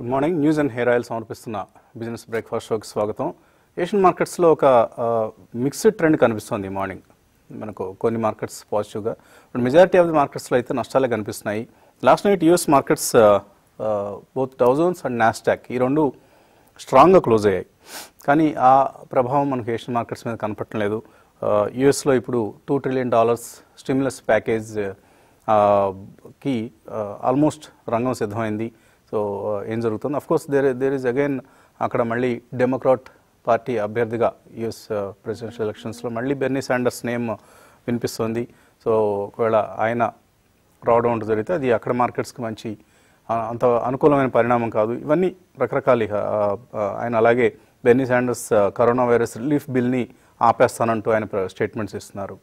Good morning news and hair oil సమర్పిస్తున్న business breakfast షోకి స్వాగతం ఏషియన్ మార్కెట్స్లో ఒక మిక్స్డ్ ట్రెండ్ కనిపిస్తుంది ఈ మార్నింగ్ మనకు కొన్ని మార్కెట్స్ పాజిటివ్గా బట్ మెజారిటీ ఆఫ్ ది మార్కెట్స్లో అయితే నష్టాలే కనిపిస్తున్నాయి last night US markets both thousands and Nasdaq ఈ రెండు స్ట్రాంగ్గా క్లోజ్ అయ్యాయి కానీ ఆ ప్రభావం మనకు ఏషియన్ మార్కెట్స్ మీద కనపడటం లేదు యుఎస్లో ఇప్పుడు two trillion dollars stimulus package కి ఆల్మోస్ట్ రంగం సిద్ధమైంది సో ఏం జరుగుతుంది of course there there is again అక్కడ మళ్ళీ డెమోక్రాట్ పార్టీ అభ్యర్థిగా యుఎస్ ప్రెసిడెన్షియల్ ఎలక్షన్స్లో మళ్ళీ బెర్నీ శాండర్స్ నేమ్ వినిపిస్తుంది సో ఒకవేళ ఆయన రావడం ఉంటుంది జరిగితే అది అక్కడ మార్కెట్స్కి మంచి ఆ, అంత అనుకూలమైన పరిణామం కాదు ఇవన్నీ రకరకాల ఇక, ఆ, ఆ, ఆయన అలాగే బెర్నీ శాండర్స్ ఆ, కరోనా వైరస్ రిలీఫ్ బిల్ని ఆపేస్తానంటూ ఆయన ప్ర- స్టేట్మెంట్స్ ఇస్తున్నారు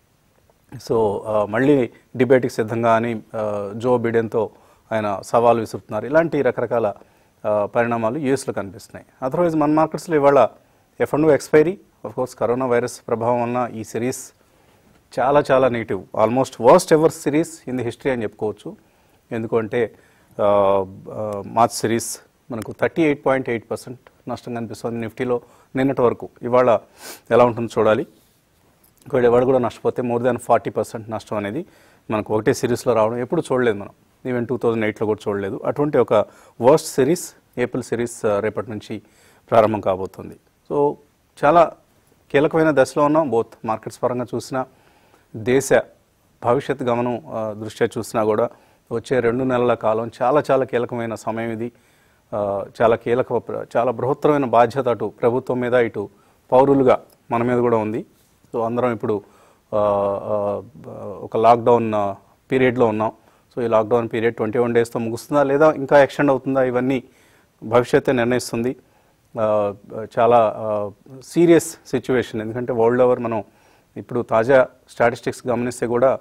సో ఆ, మళ్ళీ డిబేట్కి సిద్ధంగా అని ఆ, జో బిడెన్తో ఆయన సవాల్ విసురుతున్నారు ఇలాంటి రకరకాల ఆ, పరిణామాలు యూఎస్లో కనిపిస్తున్నాయి అదర్వైజ్ మన మార్కెట్స్లో ఇవాళ F and expiry of course corona virus ప్రభావం వలన ఈ సిరీస్ చాలా చాలా negative almost worst ever series in the history అని చెప్పుకోవచ్చు ఎందుకంటే ఆ, ఆ, మార్చ్ సిరీస్ మనకు thirty eight point eight percent నష్టం కనిపిస్తుంది నిఫ్టీలో నిన్నటి వరకు ఇవాళ ఎలా ఉంటుందో చూడాలి ఒకవేళ ఎవరు కూడా నష్టపోతే మోర్ దాన్ ఫార్టీ పర్సెంట్ నష్టం అనేది మనకు ఒకటే సిరీస్లో రావడం ఎప్పుడు చూడలేదు మనం ఈవెన్ టూ థౌజండ్ ఎయిట్లో కూడా చూడలేదు అటువంటి ఒక వర్స్ట్ సిరీస్ ఏప్రిల్ సిరీస్ ఆ, రేపటి నుంచి ప్రారంభం కాబోతుంది సో చాలా కీలకమైన దశలో ఉన్నాం బోత్ మార్కెట్స్ పరంగా చూసినా దేశ భవిష్యత్ గమనం ఆ, దృష్ట్యా చూసినా కూడా వచ్చే రెండు నెలల కాలం చాలా చాలా కీలకమైన సమయం ఇది ఆ, చాలా కీలక ప్ర- చాలా బృహత్తరమైన బాధ్యత అటు ప్రభుత్వం మీద ఇటు పౌరులుగా మన మీద కూడా ఉంది సో అందరం ఇప్పుడు ఆ, ఆ, ఒక లాక్డౌన్ పీరియడ్లో ఉన్నాం సో ఈ లాక్డౌన్ పీరియడ్ ట్వంటీ వన్ డేస్తో ముగుస్తుందా లేదా ఇంకా ఎక్స్టెండ్ అవుతుందా ఇవన్నీ భవిష్యత్తే నిర్ణయిస్తుంది ఆ, చాలా సీరియస్ సిచ్యువేషన్ ఎందుకంటే వరల్డ్ ఓవర్ మనం ఇప్పుడు తాజా స్టాటిస్టిక్స్ గమనిస్తే కూడా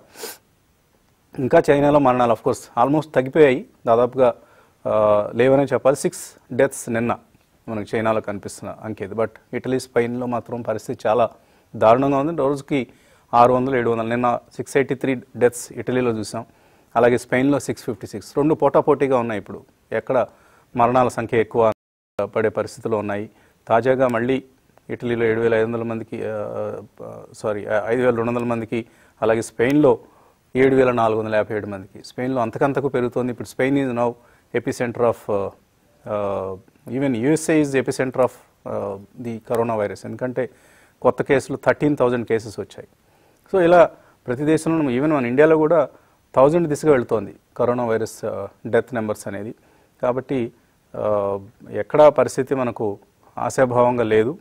ఇంకా చైనాలో మరణాలు ఆఫ్ కోర్స్ ఆల్మోస్ట్ తగ్గిపోయాయి దాదాపుగా ఆ, లేవనే చెప్పాలి సిక్స్ డెత్స్ నిన్న మనకు చైనాలో కనిపిస్తున్న అంకేది బట్ ఇటలీ స్పెయిన్లో మాత్రం పరిస్థితి చాలా దారుణంగా ఉంది రోజుకి ఆరు వందలు ఏడు వందలు నిన్న సిక్స్ ఎయిటీ త్రీ డెత్స్ ఇటలీలో చూసాం అలాగే స్పెయిన్లో సిక్స్ ఫిఫ్టీ సిక్స్ రెండు పోటాపోటీగా ఉన్నాయి ఇప్పుడు ఎక్కడ మరణాల సంఖ్య ఎక్కువ పడే పరిస్థితులు ఉన్నాయి తాజాగా మళ్ళీ ఇటలీలో ఏడు వేల ఐదు వందల మందికి సారీ ఐదు వేల రెండు వందల మందికి అలాగే స్పెయిన్లో ఏడు వేల నాలుగు వందల యాభై ఏడు మందికి స్పెయిన్లో అంతకంతకు పెరుగుతోంది ఇప్పుడు Spain is now epicentre of even USA is epicentre of the corona virus ఎందుకంటే కొత్త కేసులు థర్టీన్ థౌజండ్ కేసెస్ వచ్చాయి సో ఇలా ప్రతి దేశంలో ఈవెన్ మన ఇండియాలో కూడా థౌజండ్ దిశగా వెళుతోంది కరోనా వైరస్ డెత్ నెంబర్స్ అనేది కాబట్టి ఆ, ఎక్కడా పరిస్థితి మనకు ఆశాభావంగా లేదు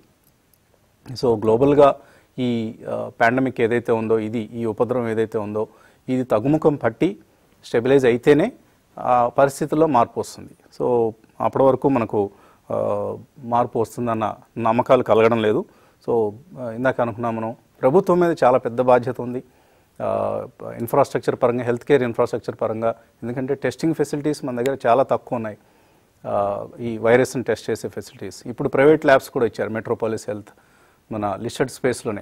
సో గ్లోబల్గా ఈ పాండమిక్ ఏదైతే ఉందో ఇది ఈ ఉపద్రవం ఏదైతే ఉందో ఇది తగ్గుముఖం పట్టి స్టెబిలైజ్ అయితేనే ఆ పరిస్థితుల్లో మార్పు వస్తుంది సో అప్పటి వరకు మనకు ఆ, మార్పు వస్తుందన్న నమ్మకాలు కలగడం లేదు సో ఆ, ఇందాక అనుకున్నాం మనం ప్రభుత్వం మీద చాలా పెద్ద బాధ్యత ఉంది ఇన్ఫ్రాస్ట్రక్చర్ పరంగా హెల్త్ కేర్ ఇన్ఫ్రాస్ట్రక్చర్ పరంగా ఎందుకంటే టెస్టింగ్ ఫెసిలిటీస్ మన దగ్గర చాలా తక్కువ ఉన్నాయి ఆ, ఈ వైరస్ని టెస్ట్ చేసే ఫెసిలిటీస్ ఇప్పుడు ప్రైవేట్ ల్యాబ్స్ కూడా ఇచ్చారు మెట్రోపాలిస్ హెల్త్ మన లిస్టెడ్ స్పేస్లోనే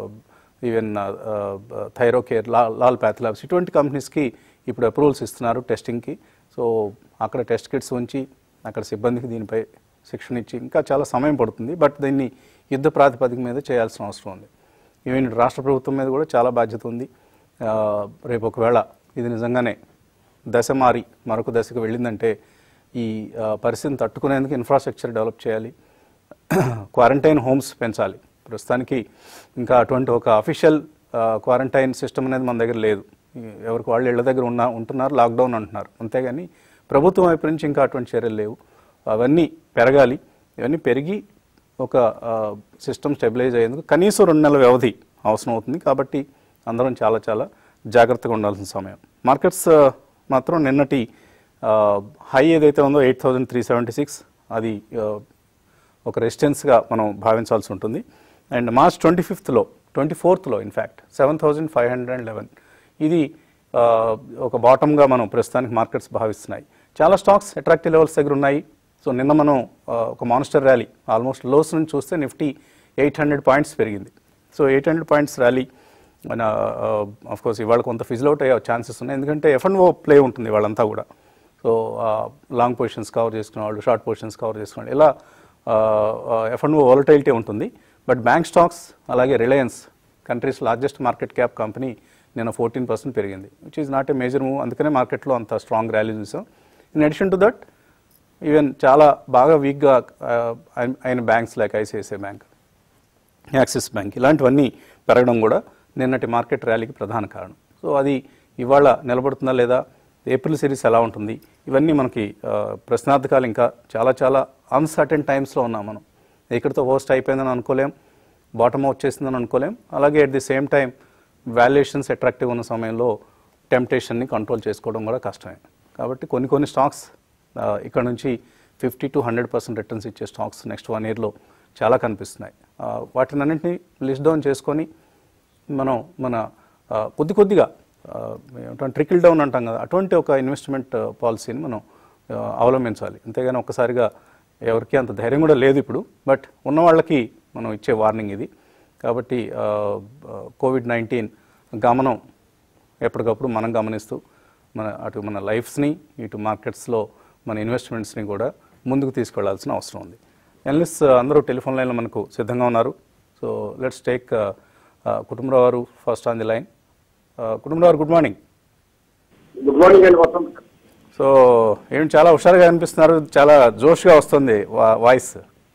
ఈవెన్ థైరో కేర్ లా లాల్ ప్యాథ్ ల్యాబ్స్ ఇటువంటి కంపెనీస్కి ఇప్పుడు అప్రూవల్స్ ఇస్తున్నారు టెస్టింగ్కి సో అక్కడ టెస్ట్ కిట్స్ ఉంచి అక్కడ సిబ్బందికి దీనిపై శిక్షణ ఇచ్చి ఇంకా చాలా సమయం పడుతుంది బట్ దీన్ని యుద్ధ ప్రాతిపదిక మీద చేయాల్సిన అవసరం ఉంది ఈవెన్ ఇటు రాష్ట్ర ప్రభుత్వం మీద కూడా చాలా బాధ్యత ఉంది ఆ, రేపు ఒకవేళ ఇది నిజంగానే దశ మారి మరొక దశకు వెళ్ళిందంటే ఈ ఆ, పరిస్థితిని తట్టుకునేందుకు ఇన్ఫ్రాస్ట్రక్చర్ డెవలప్ చేయాలి క్వారంటైన్ హోమ్స్ పెంచాలి ప్రస్తుతానికి ఇంకా అటువంటి ఒక అఫీషియల్ క్వారంటైన్ సిస్టమ్ అనేది మన దగ్గర లేదు ఈ- ఎవరికి వాళ్ళు ఇళ్ళ దగ్గర ఉన్న ఉంటున్నారు లాక్డౌన్ అంటున్నారు అంతేగాని ప్రభుత్వం వైపు నుంచి ఇంకా అటువంటి చర్యలు లేవు అవన్నీ పెరగాలి ఇవన్నీ పెరిగి ఒక సిస్టమ్ స్టెబిలైజ్ అయ్యేందుకు కనీసం రెండు నెలల వ్యవధి అవసరం అవుతుంది కాబట్టి అందరం చాలా చాలా జాగ్రత్తగా ఉండాల్సిన సమయం మార్కెట్స్ ఆ, మాత్రం నిన్నటి హై ఏదైతే ఉందో eight thousand three seventy six అది ఆ, ఒక రెసిస్టెన్స్గా మనం భావించాల్సి ఉంటుంది అండ్ మార్చ్ ట్వంటీ ఫిఫ్త్లో ట్వంటీ ఫోర్త్లో in fact seven thousand five hundred and eleven ఇది ఆ, ఒక బాటమ్గా మనం ప్రస్తుతానికి మార్కెట్స్ భావిస్తున్నాయి చాలా స్టాక్స్ అట్రాక్టివ్ లెవెల్స్ దగ్గర ఉన్నాయి సో నిన్న మనం ఆ, ఒక మాన్స్టర్ ర్యాలీ ఆల్మోస్ట్ లోస్ నుంచి చూస్తే నిఫ్టీ ఎయిట్ హండ్రెడ్ పాయింట్స్ పెరిగింది so eight hundred points rally మన ఆఫ్ కోర్స్ ఇవాళ కొంత ఫిజిల్ అవుట్ అయ్యే ఛాన్సెస్ ఉన్నాయి ఎందుకంటే ఎఫ్ అండ్ ఓ ప్లే ఉంటుంది వాళ్ళంతా కూడా సో లాంగ్ పొజిషన్స్ కవర్ చేసుకునే వాళ్ళు షార్ట్ పొజిషన్స్ కవర్ చేసుకునే వాళ్ళు ఇలా ఎఫ్ అండ్ వాలటైలిటీ ఉంటుంది బట్ బ్యాంక్ స్టాక్స్ అలాగే Reliance countries largest market cap company నిన్న ఫోర్టీన్ పర్సెంట్ పెరిగింది which is not a major move అందుకనే మార్కెట్లో అంత స్ట్రాంగ్ ర్యాలీ చూసాం in addition to that even చాలా బాగా వీక్గా అయిన banks like ICICI bank Axis bank ఇలాంటివన్నీ పెరగడం కూడా నిన్నటి మార్కెట్ ర్యాలీకి ప్రధాన కారణం సో అది ఇవాళ నిలబడుతుందా లేదా ఏప్రిల్ సిరీస్ ఎలా ఉంటుంది ఇవన్నీ మనకి ఆ, ప్రశ్నార్థకాలు ఇంకా చాలా చాలా అన్సర్టెన్ టైమ్స్లో ఉన్నాం మనం ఇక్కడితో హోస్ట్ అయిపోయిందని అనుకోలేం బాటమ్ వచ్చేసిందని అనుకోలేం అలాగే at the same time valuations attractive ఉన్న సమయంలో టెంప్టేషన్ని కంట్రోల్ చేసుకోవడం కూడా కష్టమే కాబట్టి కొన్ని కొన్ని స్టాక్స్ ఆ, ఇక్కడ నుంచి fifty to hundred percent returns ఇచ్చే స్టాక్స్ నెక్స్ట్ వన్ ఇయర్లో చాలా కనిపిస్తున్నాయి ఆ, వాటిని అన్నింటినీ లిస్ట్ డౌన్ చేసుకొని మనం మన ఆ, కొద్ది కొద్దిగా ట్రికిల్ డౌన్ అంటాం కదా అటువంటి ఒక ఇన్వెస్ట్మెంట్ పాలసీని మనం ఆ, అవలంబించాలి అంతేగాని ఒక్కసారిగా ఎవరికి అంత ధైర్యం కూడా లేదు ఇప్పుడు బట్ ఉన్న వాళ్ళకి మనం ఇచ్చే వార్నింగ్ ఇది కాబట్టి కోవిడ్ నైన్టీన్ గమనం ఎప్పటికప్పుడు మనం గమనిస్తూ మన అటు మన లైఫ్స్ని ఇటు మార్కెట్స్లో మన ఇన్వెస్ట్మెంట్స్ని కూడా ముందుకు తీసుకెళ్లాల్సిన అవసరం ఉంది ఎనలిస్ట్ అందరూ టెలిఫోన్ లైన్లో మనకు సిద్ధంగా ఉన్నారు సో లెట్స్ టేక్ కుటుంబరావు గారు first on the line Kutumbarao గారు గుడ్ మార్నింగ్ గుడ్ మార్నింగ్ అండి వసంత్ సో ఏమి చాలా హుషారుగా అనిపిస్తున్నారు చాలా జోష్గా వస్తుంది వా- వాయిస్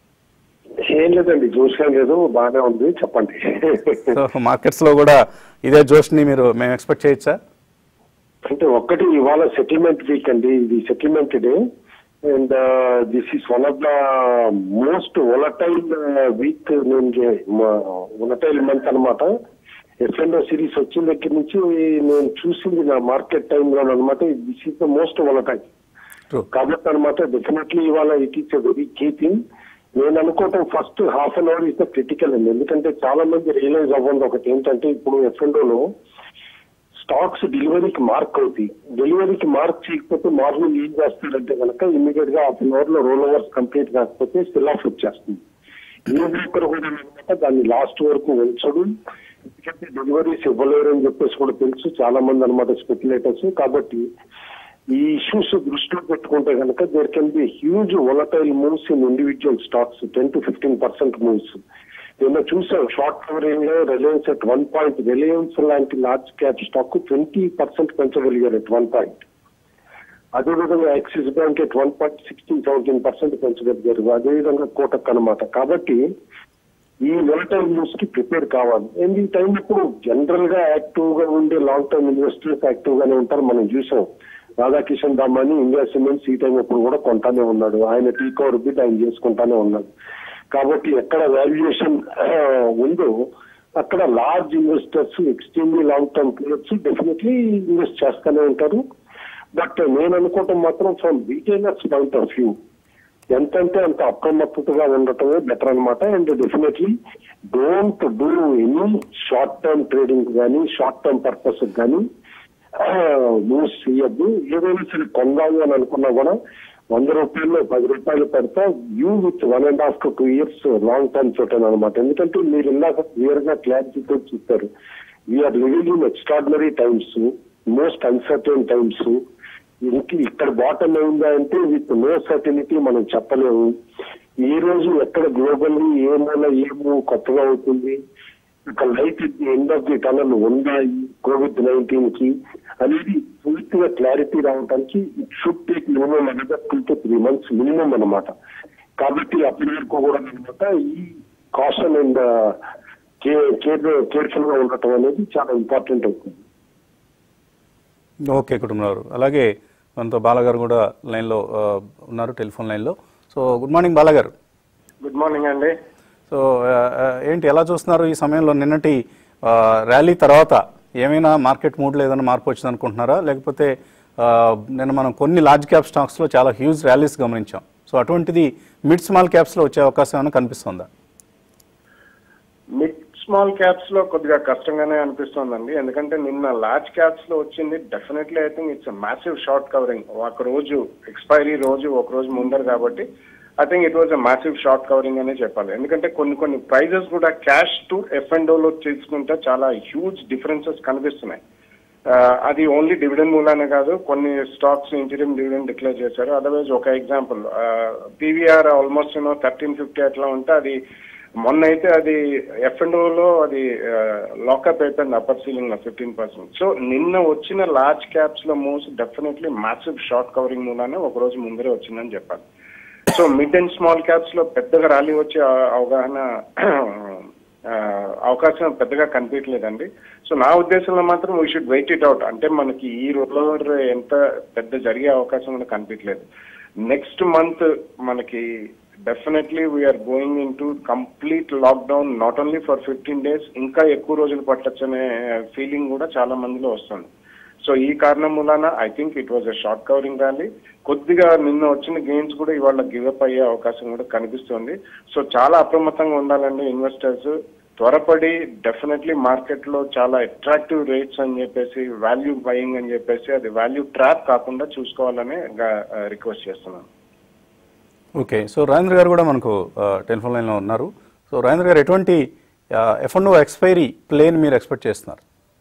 ఏం లేదండి జోష్గా లేదు బాగానే ఉంది చెప్పండి సో మార్కెట్స్లో కూడా ఇదే జోష్ని మీరు మేము ఎక్స్పెక్ట్ చేయొచ్చా అంటే ఒక్కటి ఇవాళ సెటిల్మెంట్ వీక్ అండి ఇది settlement day and this is one of the most volatile week నేను వొలటైల్ మంత్ అనమాట ఎఫ్ఎన్ఓ సిరీస్ వచ్చిన దగ్గర నుంచి నేను చూసింది నా మార్కెట్ టైంలో అనమాట this is the most volatile true కాబట్టి అనమాట డెఫినెట్లీ ఇవాళ it is a very key thing నేను అనుకోవటం first half an hour is the critical అండి ఎందుకంటే చాలా మంది రియలైజ్ అవ్వండి ఒకటి ఏంటంటే ఇప్పుడు ఎఫ్ఎండోలో స్టాక్స్ డెలివరీకి మార్క్ అవుతాయి డెలివరీకి మార్క్ చేయకపోతే మార్నింగ్ ఏం చేస్తాడంటే కనుక ఇమీడియట్ గా హాఫ్ అన్ అవర్ లో రోల్ ఓవర్స్ కంప్లీట్ కాకపోతే స్టిల్ ఆఫ్ వచ్చేస్తుంది ఏ బ్రోకర్ కూడా అనమాట దాన్ని లాస్ట్ వరకు ఉంచడు ఎందుకంటే డెలివరీస్ ఇవ్వలేరు అని చెప్పేసి కూడా తెలుసు చాలా మంది అనమాట స్పెక్యులేటర్స్ కాబట్టి ఈ ఇష్యూస్ దృష్టిలో పెట్టుకుంటే కనుక there can be huge volatile moves in individual stocks ten to fifteen percent moves నిన్న చూసాం షార్ట్ కవరింగ్ లో Reliance at one point Reliance లాంటి large cap stock twenty percent పెంచగలిగారు అట్ వన్ పాయింట్ అదేవిధంగా Axis bank at one point sixteen seventeen percent పెంచగలిగారు అదేవిధంగా కోటక్ అనమాట కాబట్టి ఈ వొలటైల్ న్యూస్ కి ప్రిపేర్ కావాలి అండ్ ఈ టైం ఇప్పుడు జనరల్ గా యాక్టివ్ గా ఉండే లాంగ్ టర్మ్ ఇన్వెస్టర్స్ యాక్టివ్ గానే ఉంటారు మనం చూసాం రాధాకిషన్ దామాని ఇండియా సిమెంట్స్ ఈ టైం ఇప్పుడు కూడా కొంటానే ఉన్నాడు ఆయన టీ కవర్ బిడ్ ఆయన చేసుకుంటానే ఉన్నాడు కాబట్టి ఎక్కడ వాల్యుయేషన్ ఉందో అక్కడ large investors extremely long term players definitely invest చేస్తూనే ఉంటారు బట్ నేను అనుకోవటం మాత్రం from retailers point of view ఎంతంటే అంత అప్రమత్తతగా ఉండటమే బెటర్ అనమాట and definitely don't do any short term trading కానీ షార్ట్ టర్మ్ పర్పస్ కానీ మూవ్స్ చేయొద్దు ఏదైనా సరే కొందాము అని అనుకున్నా కూడా వంద రూపాయలు పది రూపాయలు పెడతా you with one and half to two years long term చూటాను అనమాట ఎందుకంటే మీరు ఇందాక క్లియర్ గా క్లారిటీతో చూస్తారు we are living in extraordinary times most uncertain times ఇంక ఇక్కడ బాటమ్ అయిందా అంటే విత్ నో సర్టినిటీ మనం చెప్పలేము ఈ రోజు ఎక్కడ గ్లోబల్లీ ఏ మూల ఏమో కొత్తగా అవుతుంది ఇక light end of the tunnel ఉందా ఈ కోవిడ్ నైన్టీన్ కి అనేది పూర్తిగా క్లారిటీ రావడానికి it should take minimum another two to three months minimum అనమాట కాబట్టి అప్పటి వరకు కూడా అనమాట ఈ కాషన్ అండ్ కేర్ కేర్ఫుల్ గా ఉండటం అనేది చాలా ఇంపార్టెంట్ అవుతుంది ఓకే కుటుంబారు అలాగే మనతో బాలగారు కూడా లైన్లో ఆ, ఉన్నారు టెలిఫోన్ లైన్లో సో గుడ్ మార్నింగ్ బాలగారు గుడ్ మార్నింగ్ అండి సో ఆ, ఆ, ఏంటి ఎలా చూస్తున్నారు ఈ సమయంలో నిన్నటి ఆ, ర్యాలీ తర్వాత ఏమైనా మార్కెట్ మూడ్లో ఏదైనా మార్పు వచ్చింది అనుకుంటున్నారా లేకపోతే ఆ, నిన్న మనం కొన్ని లార్జ్ క్యాప్ స్టాక్స్లో చాలా హ్యూజ్ ర్యాలీస్ గమనించాం సో అటువంటిది మిడ్ స్మాల్ క్యాప్స్లో వచ్చే అవకాశం ఏమైనా కనిపిస్తుందా మిడ్ స్మాల్ క్యాప్స్ లో కొద్దిగా కష్టంగానే అనిపిస్తోందండి ఎందుకంటే నిన్న లార్జ్ క్యాప్స్ లో వచ్చింది definitely I think it's massive short covering ఒక రోజు ఎక్స్పైరీ రోజు ఒక రోజు ముందర కాబట్టి I think it was a massive short covering అనే చెప్పాలి ఎందుకంటే కొన్ని కొన్ని ప్రైజెస్ కూడా క్యాష్ టు ఎఫ్ అండ్ లో తీసుకుంటే చాలా హ్యూజ్ డిఫరెన్సెస్ కనిపిస్తున్నాయి ఆ, అది ఓన్లీ డివిడెండ్ మూలానే కాదు కొన్ని స్టాక్స్ ఇంటీరియం డివిడెండ్ డిక్లేర్ చేశారు అదర్వైజ్ ఒక example PVR almost you know thirteen fifty అట్లా ఉంటే అది మొన్న అయితే అది ఎఫ్ అండ్ లో అది లాకప్ అయిపోయింది అప్పర్ సీలింగ్ లో ఫిఫ్టీన్ పర్సెంట్ సో నిన్న వచ్చిన లార్జ్ క్యాప్స్ లో moves definitely massive short covering మూలానే ఒక రోజు ముందరే వచ్చిందని చెప్పాలి so mid and small caps లో పెద్దగా ర్యాలీ వచ్చే అవ- అవగాహన ఆ, అవకాశం పెద్దగా కనిపించలేదండి సో నా ఉద్దేశంలో మాత్రం we should wait it out అంటే మనకి ఈ రోలర్ ఎంత పెద్ద జరిగే అవకాశం కూడా కనిపించలేదు నెక్స్ట్ మంత్ మనకి definitely we are going into complete lockdown not only for fifteen days ఇంకా ఎక్కువ రోజులు పట్టొచ్చనే ఫీలింగ్ కూడా చాలా మందిలో వస్తుంది సో ఈ కారణం మూలాన I think it was a short covering rally కొద్దిగా నిన్న వచ్చిన గెయిన్స్ కూడా ఇవాళ గివప్ అయ్యే అవకాశం కూడా కనిపిస్తుంది సో చాలా అప్రమత్తంగా ఉండాలండి ఇన్వెస్టర్స్ త్వరపడి డెఫినెట్లీ మార్కెట్ లో చాలా అట్రాక్టివ్ రేట్స్ అని చెప్పేసి వాల్యూ బయింగ్ అని చెప్పేసి అది వాల్యూ ట్రాప్ కాకుండా చూసుకోవాలని రిక్వెస్ట్ చేస్తున్నాను ఓకే సో రాజేంద్ర గారు కూడా మనకు ఆ, టెలిఫోన్ లైన్లో ఉన్నారు సో రాజేంద్ర గారు ఎటువంటి ఎఫ్ అండ్ ఎక్స్పైరీ ప్లేన్ మీరు ఎక్స్పెక్ట్ చేస్తున్నారు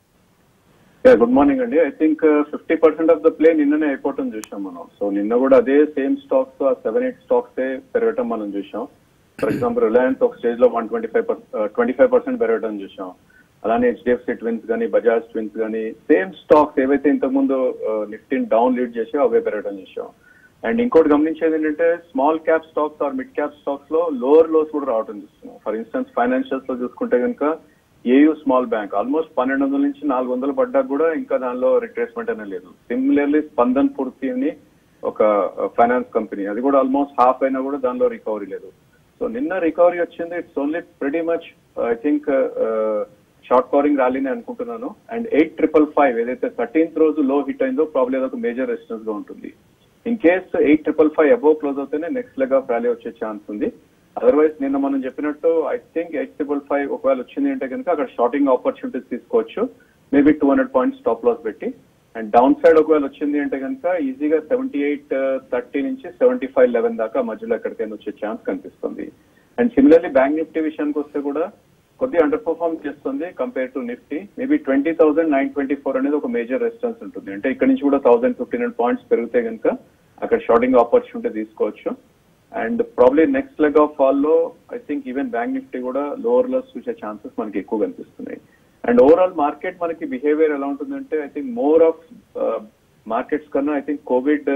గుడ్ మార్నింగ్ అండి I think fifty percent of the play నిన్ననే అయిపోవటం చూసాం మనం సో నిన్న కూడా అదే సేమ్ స్టాక్స్ ఆ సెవెన్ ఎయిట్ స్టాక్స్ పెరగటం మనం చూసాం ఫర్ ఎగ్జాంపుల్ రిలయన్స్ ఒక స్టేజ్ లో one twenty five twenty five percent పెరగటం చూసాం అలానే హెచ్డిఎఫ్సి ట్విన్స్ కానీ బజాజ్ ట్విన్స్ కానీ సేమ్ స్టాక్స్ ఏవైతే ఇంతకుముందు నిఫ్టీన్ డౌన్ లీడ్ చేసో అవే పెరగటం చూసాం అండ్ ఇంకోటి గమనించేది ఏంటంటే small cap stocks or mid cap stocks లో లోవర్ లోస్ కూడా రావడం చూస్తున్నాం ఫర్ ఇన్స్టెన్స్ ఫైనాన్షియల్స్ లో చూసుకుంటే కనుక ఏయూ స్మాల్ బ్యాంక్ ఆల్మోస్ట్ పన్నెండు వందల నుంచి నాలుగు వందలు పడ్డా కూడా ఇంకా దానిలో రిట్రేస్మెంట్ అనేది లేదు సిమిలర్లీ స్పందన్ పూర్తి అని ఒక ఫైనాన్స్ కంపెనీ అది కూడా ఆల్మోస్ట్ హాఫ్ అయినా కూడా దానిలో రికవరీ లేదు సో నిన్న రికవరీ వచ్చింది it's only pretty much I think short covering ర్యాలీని అనుకుంటున్నాను అండ్ ఎయిట్ ట్రిపుల్ ఫైవ్ ఏదైతే థర్టీన్త్ రోజు లో హిట్ అయిందో ప్రాబ్లమ్ ఏదో ఒక మేజర్ రెసిస్టెన్స్ గా ఉంటుంది in case eight triple five above close అవుతేనే నెక్స్ట్ లెగ్ ఆఫ్ ర్యాలీ వచ్చే ఛాన్స్ ఉంది అదర్వైజ్ నిన్న మనం చెప్పినట్టు I think eight triple five ఒకవేళ వచ్చింది అంటే కనుక అక్కడ షార్టింగ్ ఆపర్చునిటీస్ తీసుకోవచ్చు maybe two hundred points stop loss పెట్టి అండ్ డౌన్ సైడ్ ఒకవేళ వచ్చింది అంటే కనుక ఈజీగా సెవెంటీ ఎయిట్ థర్టీ నుంచి సెవెంటీ ఫైవ్ లెవెన్ దాకా మధ్యలో ఎక్కడికైనా వచ్చే ఛాన్స్ కనిపిస్తుంది అండ్ సిమిలర్లీ బ్యాంక్ నిఫ్టీ విషయానికి వస్తే కూడా కొద్దిగా అండర్ పర్ఫార్మ్ చేస్తుంది compare to Nifty maybe twenty thousand nine twenty four అనేది ఒక మేజర్ రెసిస్టెన్స్ ఉంటుంది అంటే ఇక్కడ నుంచి కూడా థౌసండ్ ఫిఫ్టీన్ హండ్రెడ్ పాయింట్స్ పెరిగితే కనుక అక్కడ షార్టింగ్ ఆపర్చునిటీ తీసుకోవచ్చు and probably next leg of fall లో I think even bank Nifty కూడా లోవర్ లోస్ చూసే ఛాన్సెస్ మనకి ఎక్కువ కనిపిస్తున్నాయి అండ్ ఓవరాల్ మార్కెట్ మనకి బిహేవియర్ ఎలా ఉంటుందంటే I think more of markets కన్నా ఐ థింక్ కోవిడ్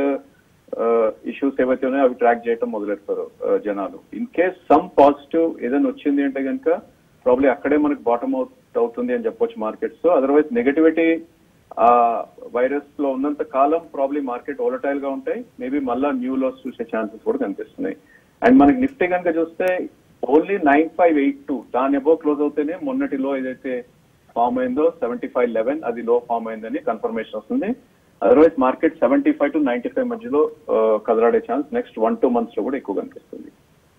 ఇష్యూస్ ఏవైతే ఉన్నాయో అవి ట్రాక్ చేయడం మొదలెడతారు uh, జనాలు ఇన్ కేస్ సమ్ పాజిటివ్ ఏదైనా వచ్చింది అంటే కనుక ప్రాబ్లీ అక్కడే మనకి బాటమ్ అవుట్ అవుతుంది అని చెప్పొచ్చు మార్కెట్స్ అదర్వైజ్ నెగటివిటీ ఆ వైరస్ లో ఉన్నంత కాలం ప్రాబ్లీ మార్కెట్ ఓలటైల్ గా ఉంటాయి మేబీ మళ్ళా న్యూ లోస్ చూసే ఛాన్సెస్ కూడా కనిపిస్తున్నాయి అండ్ మనకి నిఫ్టీ కనుక చూస్తే only nine five eight two దాని అబో క్లోజ్ అవుతేనే మొన్నటి లో ఏదైతే ఫామ్ అయిందో సెవెంటీ ఫైవ్ లెవెన్ అది లో ఫామ్ అయిందని కన్ఫర్మేషన్ వస్తుంది otherwise market seventy five to ninety five మధ్యలో ఆ, కదలాడే chance next one two months లో కూడా ఎక్కువ కనిపిస్తుంది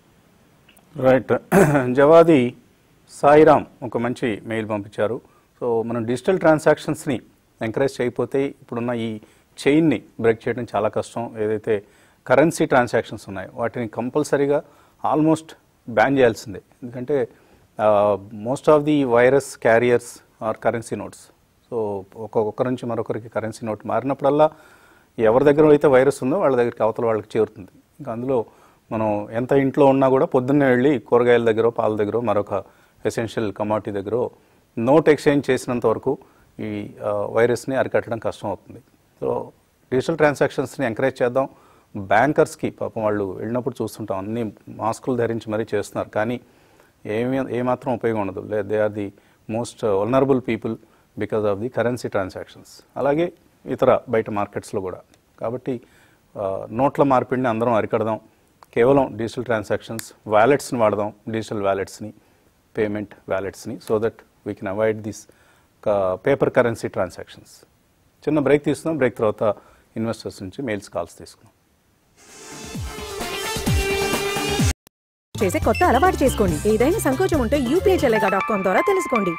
రైట్ జవాది సాయిరామ్ ఒక మంచి మెయిల్ పంపించారు సో మనం డిజిటల్ ట్రాన్సాక్షన్స్ని ఎంకరేజ్ చేయకపోతే ఇప్పుడున్న ఈ చైన్ని బ్రేక్ చేయడం చాలా కష్టం ఏదైతే కరెన్సీ ట్రాన్సాక్షన్స్ ఉన్నాయో వాటిని కంపల్సరీగా ఆల్మోస్ట్ బ్యాన్ చేయాల్సిందే ఎందుకంటే most of the virus carriers are currency notes so ఒక్కొక్కరి నుంచి మరొకరికి కరెన్సీ నోట్ మారినప్పుడల్లా ఎవరి దగ్గర అయితే వైరస్ ఉందో వాళ్ళ దగ్గరికి అవతల వాళ్ళకి చేరుతుంది ఇంకా అందులో మనం ఎంత ఇంట్లో ఉన్నా కూడా పొద్దున్నే వెళ్ళి కూరగాయల దగ్గర పాల దగ్గర మరొక ఎసెన్షియల్ కమాడిటీ దగ్గర నోట్ ఎక్స్చేంజ్ చేసినంత వరకు ఈ ఆ, వైరస్ని అరికట్టడం కష్టం అవుతుంది సో డిజిటల్ ట్రాన్సాక్షన్స్ని ఎంకరేజ్ చేద్దాం బ్యాంకర్స్కి పాపం వాళ్ళు వెళ్ళినప్పుడు చూస్తుంటాం అన్ని మాస్కులు ధరించి మరీ చేస్తున్నారు కానీ ఏమీ ఏమాత్రం ఉపయోగం ఉండదు they are the most vulnerable people because of the currency transactions అలాగే ఇతర బయట మార్కెట్స్లో కూడా కాబట్టి ఆ, నోట్ల మార్పిడిని అందరం అరికడదాం కేవలం డిజిటల్ ట్రాన్సాక్షన్స్ వ్యాలెట్స్ని వాడదాం డిజిటల్ వ్యాలెట్స్ని పేమెంట్ వ్యాలెట్స్ని so that we can avoid this paper currency transactions చిన్న బ్రేక్ తీసుకుందాం బ్రేక్ తర్వాత ఇన్వెస్టర్స్ నుంచి మెయిల్స్ కాల్స్ తీసుకుందాం చేసే కొత్త అలవాటు చేసుకోండి ఏదైనా సంకోచం ఉంటే యూపీఐ చెల్లెగా డాట్ కామ్ ద్వారా తెలుసుకోండి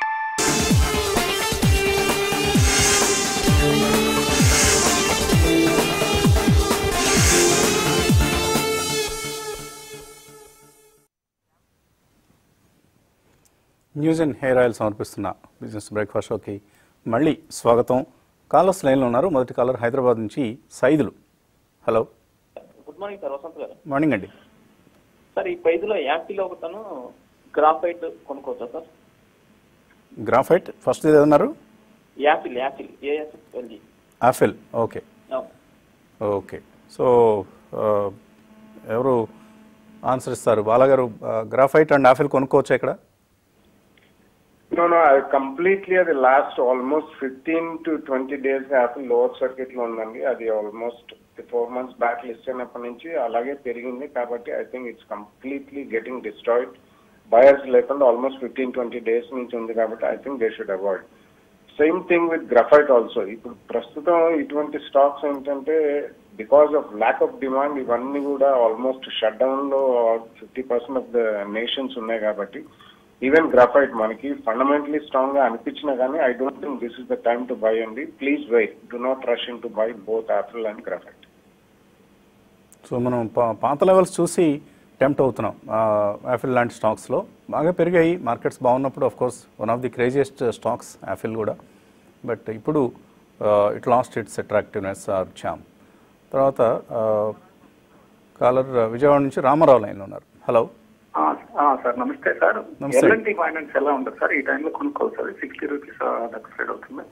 న్యూస్ అండ్ హెయిర్ ఆయిల్ సమర్పిస్తున్న బిజినెస్ బ్రేక్ఫాస్ట్ షోకి మళ్ళీ స్వాగతం కాలర్స్ లైన్లో ఉన్నారు మొదటి కాలర్ హైదరాబాద్ నుంచి Saidulu hello good morning sir Vasanth గారు మార్నింగ్ అండి సార్ ఈ ప్రైజ్లో యాపిల్ ఒకతను గ్రాఫైట్ కొనుక్కోవచ్చా సార్ గ్రాఫైట్ ఫస్ట్ ఇది ఏదన్నారు Affle Affle ASLG Affle okay okay so ఆ, ఎవరు ఆన్సర్ ఇస్తారు బాలాగారు ఆ, గ్రాఫైట్ అండ్ ఆఫిల్ కొనుక్కోవచ్చా ఇక్కడ నో నో అది కంప్లీట్లీ అది last almost fifteen to twenty days అసలు లోవర్ సర్క్యూట్ లో ఉందండి అది almost four months back list అయినప్పటి నుంచి అలాగే పెరిగింది కాబట్టి I think it's completely getting destroyed buyers లేకుండా ఆల్మోస్ట్ ఫిఫ్టీన్ ట్వంటీ డేస్ నుంచి ఉంది కాబట్టి I think they should avoid same thing with Graphite also ఇప్పుడు ప్రస్తుతం ఇటువంటి స్టాక్స్ ఏంటంటే because of lack of demand ఇవన్నీ కూడా ఆల్మోస్ట్ షట్ డౌన్ లో fifty percent of the nations ఉన్నాయి కాబట్టి ఈవెన్ గ్రాఫైట్ మనకి ఫండమెంటలీ స్ట్రాంగ్ గా అనిపించినా కానీ I don't think this is the time to buy అండి please wait do not rush in to buy both Affle and Graphite so మనం పా- పాత లెవెల్స్ చూసి టెంప్ట్ అవుతున్నాం యాఫిల్ లాంటి స్టాక్స్లో బాగా పెరిగాయి మార్కెట్స్ బాగున్నప్పుడు of course one of the craziest stocks Affle కూడా బట్ ఇప్పుడు it lost its attractiveness or charm తర్వాత కాలర్ విజయవాడ నుంచి రామారావు లైన్లో ఉన్నారు హలో ఆ, ఆ, సార్ నమస్తే సార్ నమస్తే. ఎల్ఎన్టీ ఫైనాన్స్ ఎలా ఉంటుంది సార్ ఈ టైంలో కొనుక్కోవాలి సార్ సిక్స్టీ రూపీస్ దగ్గర సైడ్ అవుతుంది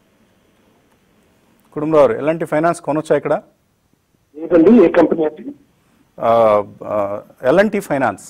కుటుంబరావు ఎలాంటి ఫైనాన్స్ కొనొచ్చా ఇక్కడ ఏదండి ఏ కంపెనీ అంటే ఎల్ఎన్టీ ఫైనాన్స్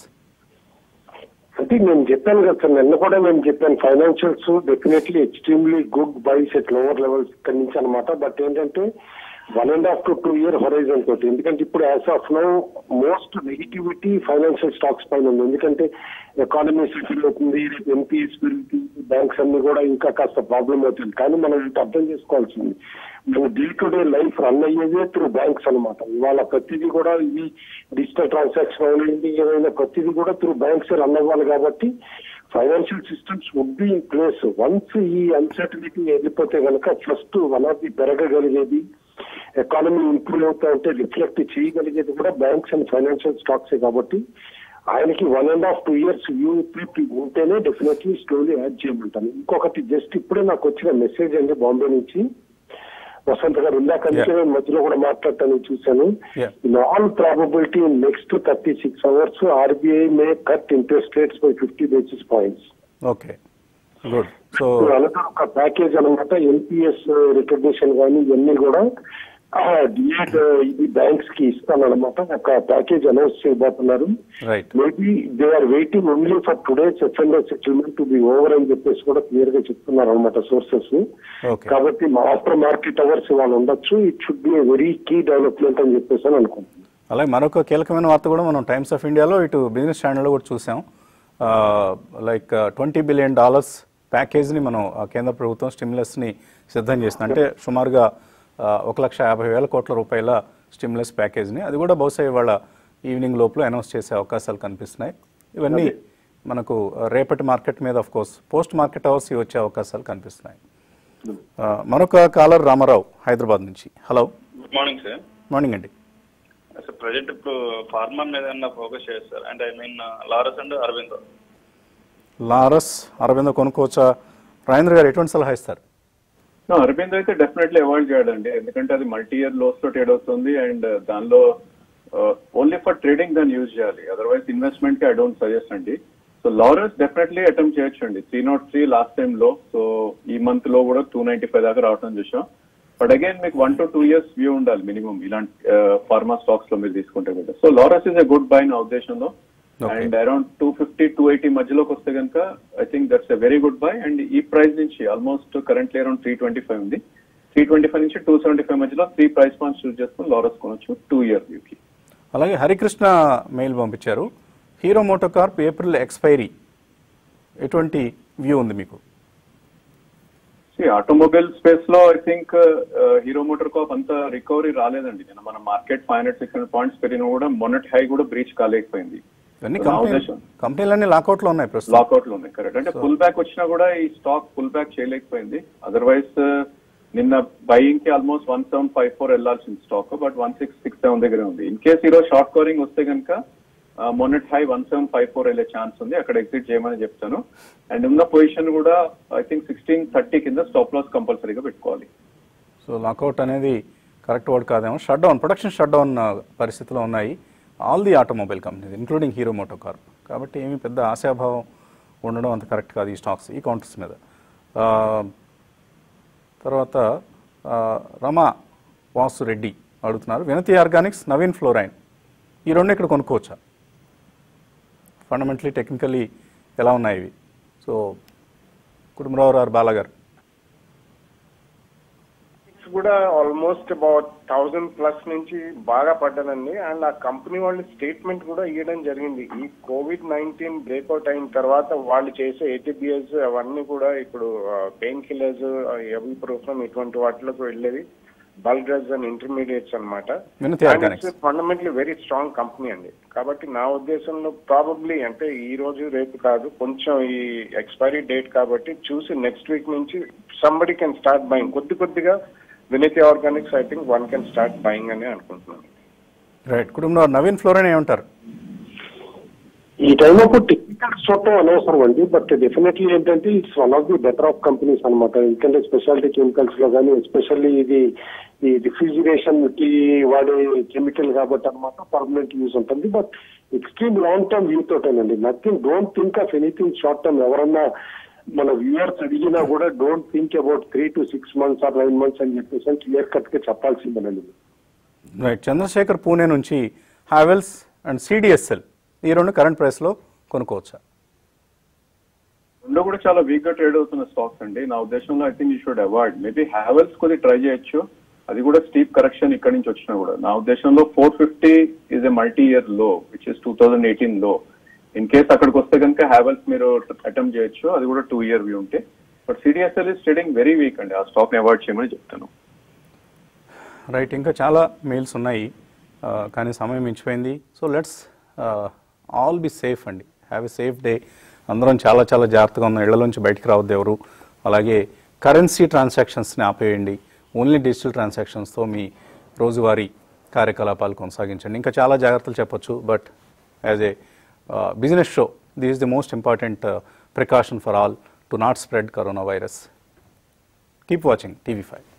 అంటే నేను చెప్పాను కదా సార్ నిన్న కూడా నేను చెప్పాను financials definitely extremely good buys at lower levels ఇక్కడి నుంచి అనమాట బట్ ఏంటంటే one and half to two year horizon తోటి ఎందుకంటే ఇప్పుడు as of now most negativity financial stocks పైన ఉంది ఎందుకంటే ఎకానమీ సెటిల్ అవుతుంది ఎన్పిఎస్ పెరుగుతుంది బ్యాంక్స్ అన్ని కూడా ఇంకా కాస్త ప్రాబ్లం అవుతుంది కానీ మనం ఇంత అర్థం చేసుకోవాల్సింది మన day to day life run అయ్యేదే త్రూ బ్యాంక్స్ అన్నమాట ఇవాళ ప్రతిదీ కూడా ఇవి డిజిటల్ ట్రాన్సాక్షన్ అవునండి ఏదైనా ప్రతిదీ కూడా త్రూ బ్యాంక్స్ రన్ అవ్వాలి కాబట్టి financial systems would be in place once ఈ అన్సర్టనిటీ వెళ్ళిపోతే కనుక ఫస్ట్ వన్ ఆఫ్ ది పెరగగలిగేది ఎకానమీ ఇంప్రూవ్ అవుతా ఉంటే రిఫ్లెక్ట్ చేయగలిగేది కూడా బ్యాంక్స్ అండ్ ఫైనాన్షియల్ స్టాక్స్ కాబట్టి ఆయనకి one and half two years view ఉంటేనే డెఫినెట్లీ స్లోలీ యాడ్ చేయమంటాను ఇంకొకటి జస్ట్ ఇప్పుడే నాకు వచ్చిన మెసేజ్ అండి బాంబే నుంచి వసంత్ గారు ఇందాక అందుకే నేను మధ్యలో కూడా మాట్లాడటాను చూశాను Yeah. In all probability next thirty six hours RBI may cut interest rates by fifty basis points okay good so అలాగే ఒక ప్యాకేజ్ అనమాట ఎన్పిఎస్ రికగ్నిషన్ కానీ ఇవన్నీ కూడా డిఎడ్ ఇది బ్యాంక్స్ కి ఇస్తానన్నమాట ఒక ప్యాకేజ్ అనౌన్స్ చేయబోతున్నారు right maybe they are waiting only for today's F and O settlement to be over అని చెప్పేసి కూడా క్లియర్ గా చెప్తున్నారు అనమాట సోర్సెస్ Okay. కాబట్టి ఆఫ్టర్ మార్కెట్ అవర్స్ ఇవాళ ఉండొచ్చు it should be very key development అని చెప్పేసి అని అనుకుంటున్నాను అలాగే మరొక కీలకమైన వార్త కూడా మనం టైమ్స్ ఆఫ్ ఇండియాలో ఇటు బిజినెస్ ఛానల్లో కూడా చూసాం లైక్ ట్వంటీ బిలియన్ డాలర్స్ ప్యాకేజ్ని మనం ఆ, కేంద్ర ప్రభుత్వం స్టిమ్యులస్ని సిద్ధం చేసింది అంటే సుమారుగా ఆ, ఒక లక్ష యాభై వేల కోట్ల రూపాయల స్టిమ్యులస్ ప్యాకేజ్ని అది కూడా బహుశా ఇవాళ ఈవినింగ్ లోపల అనౌన్స్ చేసే అవకాశాలు కనిపిస్తున్నాయి ఇవన్నీ మనకు ఆ, రేపటి మార్కెట్ మీద of course post market hours ఇవి వచ్చే అవకాశాలు కనిపిస్తున్నాయి ఆ, మరొక కాలర్ రామారావు హైదరాబాద్ నుంచి hello good morning sir morning అండి సార్ ప్రజెంట్ ఇప్పుడు ఫార్మర్ మీద ఏమన్నా ఫోకస్ చేస్తారు అంటే I mean Laurus and Aurobindo Laurus Aurobindo కొనుక్కోవచ్చా రాజేంద్ర గారు ఎటువంటి సలహా ఇస్తారు No, అరవింద్ అయితే డెఫినెట్లీ అవాయిడ్ చేయాలండి ఎందుకంటే అది మల్టీ ఇయర్ లోస్ తో ట్రేడ్ అవుతుంది అండ్ దానిలో ఓన్లీ ఫర్ ట్రేడింగ్ దాన్ని యూజ్ చేయాలి అదర్వైజ్ ఇన్వెస్ట్మెంట్ కి ఐ డోంట్ సజెస్ట్ అండి సో లారస్ డెఫినెట్లీ అటెంప్ట్ చేయొచ్చు అండి three not three last time లో సో ఈ మంత్ లో కూడా టూ నైన్టీ ఫైవ్ దాకా రావడం చూసాం బట్ అగైన్ మీకు one to two years view ఉండాలి మినిమం ఇలాంటి ఫార్మా స్టాక్స్ లో మీరు తీసుకుంటే కదా so Laurus is a good bye నా ఉద్దేశంలో Okay. And around two fifty two eighty మధ్యలోకి వస్తే కనుక I think that's a very good buy and ఈ ప్రైస్ నుంచి almost currently around three twenty five ఉంది త్రీ ట్వంటీ ఫైవ్ నుంచి two seventy five మధ్యలో త్రీ ప్రైస్ పాయింట్స్ చూస్ చేసుకుని లారస్ కొనొచ్చు టూ ఇయర్ వ్యూకి అలాగే హరికృష్ణ మెయిల్ పంపించారు Hero MotoCorp April expiry ఎటువంటి వ్యూ ఉంది మీకు ఆటోమొబైల్ స్పేస్ లో I think Hero motor cap అంత రికవరీ రాలేదండి నిన్న మన market five hundred six hundred points పెరిగినా కూడా మొన్నటి హై కూడా బ్రీచ్ కాలేకపోయింది ఇవన్నీ నా కంపెనీ ఉద్దేశం. కంపెనీలన్నీ లాకౌట్లో ఉన్నాయి ప్రస్తుతం లాకౌట్ లో ఉన్నాయి కరెక్ట్ అంటే పుల్ బ్యాక్ వచ్చినా కూడా ఈ స్టాక్ పుల్ బ్యాక్ చేయలేకపోయింది అదర్వైజ్ నిన్న బయింగ్ కి almost one seven five four వెళ్లాల్సింది stock but one six six seven దగ్గర ఉంది ఇన్ కేస్ ఈరోజు షార్ట్ కవరింగ్ వస్తే కనుక మొన్నటి high one seven five four వెళ్ళే ఛాన్స్ ఉంది అక్కడ ఎగ్జిట్ చేయమని చెప్తాను అండ్ ఉన్న పొజిషన్ కూడా ఐ థింక్ సిక్స్టీన్ థర్టీ కింద స్టాప్ లాస్ కంపల్సరీగా పెట్టుకోవాలి సో లాకౌట్ అనేది కరెక్ట్ వర్డ్ కాదేమో shut down production shut down పరిస్థితిలో ఉన్నాయి all the automobile companies including Hero MotoCorp కాబట్టి ఏమీ పెద్ద ఆశాభావం ఉండడం అంత కరెక్ట్ కాదు ఈ స్టాక్స్ ఈ కౌంటర్స్ మీద ఆ, తర్వాత ఆ, రమా వాసు రెడ్డి అడుగుతున్నారు వినతి ఆర్గానిక్స్ నవీన్ ఫ్లోరైన్ ఈ రెండు ఇక్కడ కొనుక్కోవచ్చా ఫండమెంటలీ టెక్నికల్లీ ఎలా ఉన్నాయి ఇవి సో కుటుంబరావు గారు బాలగారు కూడా ఆల్మోస్ట్ అబౌట్ థౌజండ్ ప్లస్ నుంచి బాగా పడ్డదండి అండ్ ఆ కంపెనీ వాళ్ళు స్టేట్మెంట్ కూడా ఇవ్వడం జరిగింది ఈ కోవిడ్ నైన్టీన్ బ్రేక్అవుట్ అయిన తర్వాత వాళ్ళు చేసే ఏటీబీఎస్ అవన్నీ కూడా ఇప్పుడు పెయిన్ కిల్లర్స్ ఎబిప్రోఫ్రమ్ ఇటువంటి వాటిలోకి వెళ్ళేది బల్క్ డ్రగ్స్ అండ్ ఇంటర్మీడియట్స్ అనమాట Vinati Organics fundamentally very strong company అండి కాబట్టి నా ఉద్దేశంలో ప్రాబబ్లీ అంటే ఈ రోజు రేపు కాదు కొంచెం ఈ ఎక్స్పైరీ డేట్ కాబట్టి చూసి నెక్స్ట్ వీక్ నుంచి సంబడి కెన్ స్టార్ట్ బయింగ్ కొద్ది కొద్దిగా Vinati Organics I think one can start buying అని అనుకుంటున్నాను రైట్ కుటుంబరావు నవీన్ ఫ్లోరైన్ ఏమంటారు ఈ టైంలో టెక్నికల్స్ చూడటం అనవసరం అండి బట్ డెఫినెట్లీ ఏంటంటే it's one of the better of companies అనమాట ఎందుకంటే స్పెషాలిటీ కెమికల్స్ లో కానీ ఎస్పెషల్లీ ఇది ఈ రిఫ్రిజిరేషన్ కి వాడే కెమికల్ కాబట్టి అనమాట పర్మనెంట్ యూజ్ ఉంటుంది but extreme long term view తోటేనండి nothing don't think of anything short term ఎవరన్నా మన వ్యూవర్స్ అడిగినా కూడా don't think about three to six months or nine months అని చెప్పేసి క్లియర్ కట్ గా చెప్పాల్సిందేనండి రైట్ చంద్రశేఖర్ పూణే నుంచి హ్యావెల్స్ అండ్ సిడిఎస్ఎల్ ఈ రెండు కరెంట్ ప్రైస్లో కొనుక్కోవచ్చా రెండు కూడా చాలా వీక్ గా ట్రేడ్ అవుతున్న స్టాక్స్ అండి నా ఉద్దేశంలో I think you should avoid maybe Havells కొద్ది ట్రై చేయొచ్చు అది కూడా స్టీప్ కరెక్షన్ ఇక్కడ నుంచి వచ్చినా కూడా నా ఉద్దేశంలో four fifty is a multi year లో which is two thousand eighteen లో ఇన్ కేస్ అక్కడికి వస్తే కనుక హ్యావెల్స్ మీరు అటెంప్ట్ చేయొచ్చు అది కూడా టూ ఇయర్ వ్యూ ఉంటే but CDSL is trading very weak అండి ఆ స్టాక్ ని అవాయిడ్ చేయమని చెప్తాను రైట్ ఇంకా చాలా మెయిల్స్ ఉన్నాయి ఆ, కానీ సమయం మించిపోయింది so let's all be safe అండి హ్యావ్ ఎ సేఫ్ డే అందరం చాలా చాలా జాగ్రత్తగా ఉన్న ఇళ్లలోంచి బయటికి రావద్దు ఎవరు అలాగే కరెన్సీ ట్రాన్సాక్షన్స్ని ఆపేయండి ఓన్లీ డిజిటల్ ట్రాన్సాక్షన్స్తో మీ రోజువారీ కార్యకలాపాలు కొనసాగించండి ఇంకా చాలా జాగ్రత్తలు చెప్పొచ్చు but as a business show this is the most important precaution for all to not spread corona virus keep watching TV five